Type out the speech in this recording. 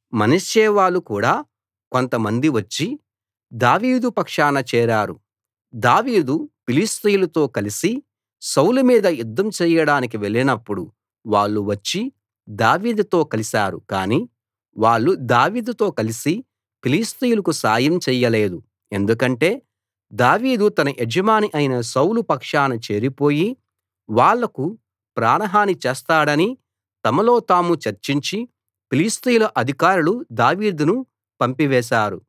మనష్షే వాళ్ళు కూడా కొంతమంది వచ్చి దావీదు పక్షాన చేరారు దావీదు ఫిలిష్తీయులతో కలిసి సౌలు మీద యుద్ధం చెయ్యడానికి వెళ్ళినప్పుడు వాళ్ళు వచ్చి దావీదుతో కలిశారు కానీ వాళ్ళు దావీదుతో కలిసి ఫిలిష్తీయులకు సాయం చెయ్యలేదు ఎందుకంటే దావీదు తన యజమాని అయిన సౌలు పక్షాన చేరిపోయి వాళ్లకు ప్రాణహాని చేస్తాడని తమలో తాము చర్చించి ఫిలిష్తీయుల అధికారులు దావీదును పంపివేశారు